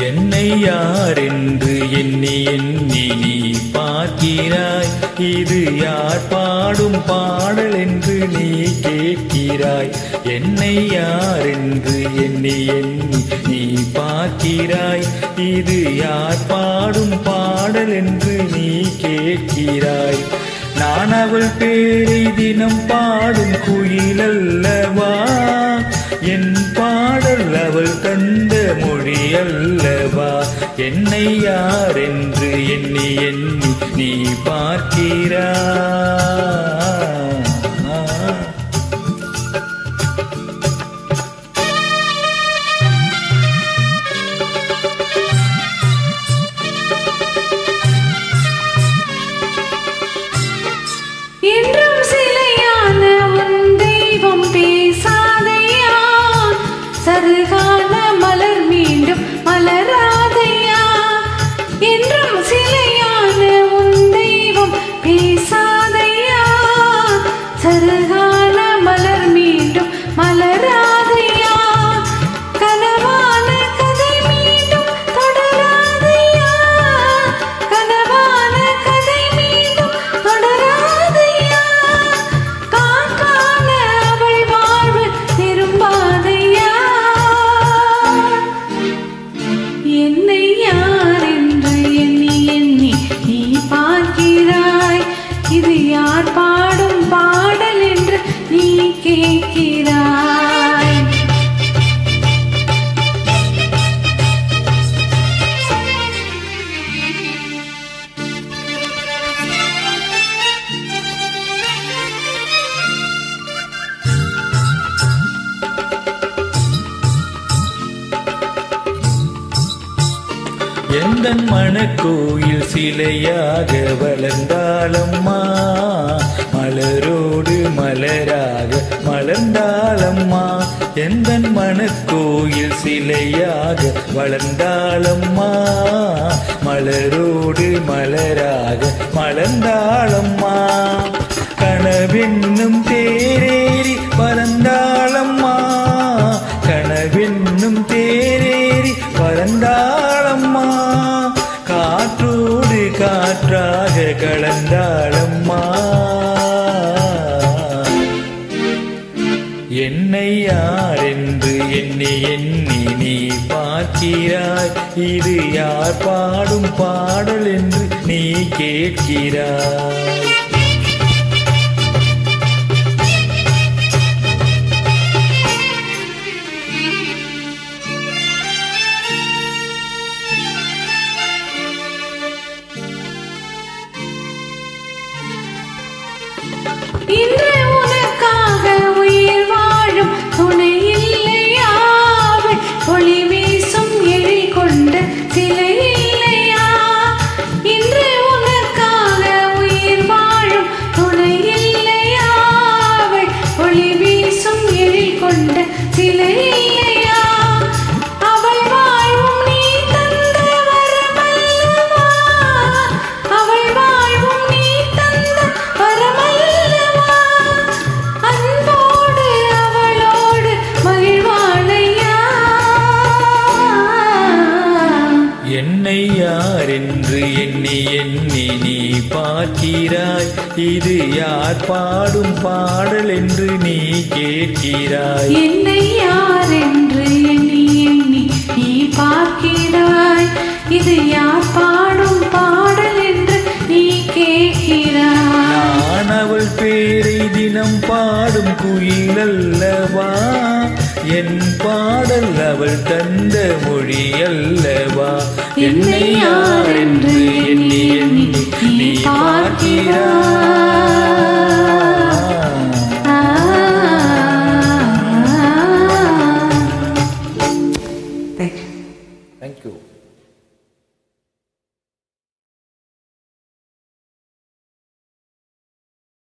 என்னை யார் என்று எண்ணி எண்ணி நீ பார்க்கிறாய் இது யார் பாடும் பாடல் என்று நீ கேட்கிறாய் என்னை யார் என்று எண்ணி எண்ணி நீ பார்க்கிறாய் இது யார் பாடும் பாடல் என்று நீ கேட்கிறாய் நான் அவள் பேரை தினம் பாடும் குயிலல்லவா என் பாடல் அவள் தந்த மொழி அல்லவா என்னை யார் என்று எண்ணி எண்ணி நீ பார்க்கிறாய் என்றும் சிலையான உன் தெய்வம் பேசாதையா சருகான மலர் மீண்டும் மலராதையா என்றும் சிலையான உன் தெய்வம் பேசாதையா சருகான மலர் மீண்டும் மலராதையா கனவான கதை மீண்டும் தொடராதையா கனவான கதை மீண்டும் தொடராதையா காக்கான அவள் வாழ்வு திரும்பாதையா என்னை யார் என்று எண்ணி எண்ணி நீ பார்க்கிறாய் இது யார் பாடும் பாடல் என்று நீ கேட்கிறாய் எந்த மணக்கோயில் சிலையாக வளர்ந்தாளம்மா மலரோடு மலராக மலர்ந்தாளம்மா எந்த மணக்கோயில் சிலையாக வளர்ந்தாளம்மா மலரோடு மலராக மலர்ந்தாளம்மா கனவென்னும் தேரேறி பறந்தாளம்மா கனவென்னும் தேரேறி பறந்தாளம்மா காற்றோடு காற்றாக கலந்தாளம்மா என்னை யார் என்று எண்ணி எண்ணி நீ பார்க்கிறாய் இது யார் பாடும் பாடல் என்று நீ கேட்கிறாய் இன்று உனக்காக உயிர் வாழும் துணை இல்லையாவள் ஒளி வீசும் எழில் கொண்ட சிலை இல்லையா இன்று உனக்காக உயிர் வாழும் துணை இல்லையாவள் ஒளி வீசும் எழில் கொண்ட சிலை இல்லையா அவள் வாழ்வும் நீ தந்த வரமல்லவா அவள் வாழ்வும் நீ தந்த வரமல்லவா அன்போடு அவளோடு மகிழ்வாழையா என்னை யார் என்று எண்ணி எண்ணி நீ பார்க்கிறாய் இது யார் பாடும் பாடல் என்று நீ கேட்கிறாய் என்னை யார் என்று எண்ணி எண்ணி நீ பார்க்கிறாய் இது யார் பாடும் பாடல் என்று நீ கேட்கிறாய் நான் அவள் பேரை தினம் பாடும் குயில் அல்லவா என் பாடல் அவள் தந்த மொழி அல்லவா என்னை யார் என்று எண்ணி எண்ணி நீ பார்க்கிறாய்